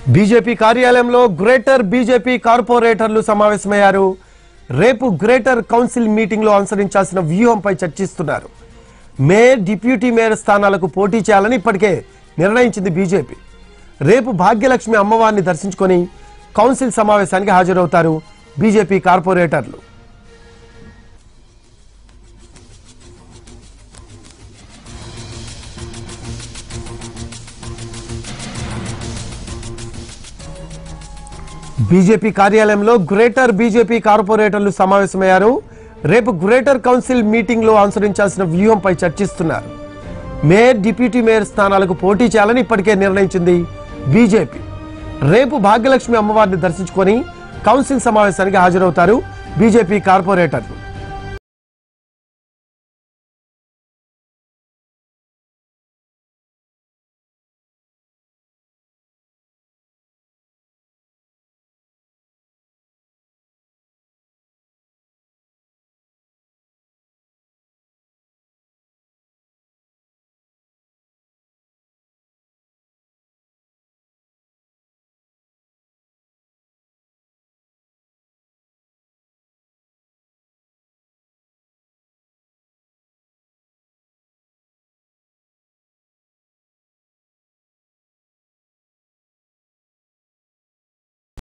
BJP కార్యాలయంలో greater BJP కార్పొరేటర్లు సమావేశమయ్యారు రేపు గ్రేటర్ కౌన్సిల్ మీటింగ్ లో అనుసరించాల్సిన వ్యూహంపై చర్చిస్తున్నారు మేయర్ డిప్యూటీ మేయర్ స్థానాలకు పోటీ చేయాలని ఇప్పటికే నిర్ణయించింది బీజేపీ రేపు భాగ్యలక్ష్మి అమ్మవారిని దర్శించుకొని కౌన్సిల్ సమావేశానికి హాజరవుతారు బీజేపీ కార్పొరేటర్లు బీజేపీ కార్యాలయంలో గ్రేటర్ బీజేపీ కార్పొరేటర్లు సమావేశమయ్యారు రేపు గ్రేటర్ కౌన్సిల్ మీటింగ్ లో అనుసరించాల్సిన వ్యూహంపై చర్చిస్తున్నారు మేయర్ డిప్యూటీ మేయర్ స్థానాలకు పోటీ చేయాలని ఇప్పటికే నిర్ణయించింది బీజేపీ రేపు భాగ్యలక్ష్మి అమ్మవారిని దర్శించుకొని కౌన్సిల్ సమావేశానికి హాజరవుతారు బీజేపీ కార్పొరేటర్లు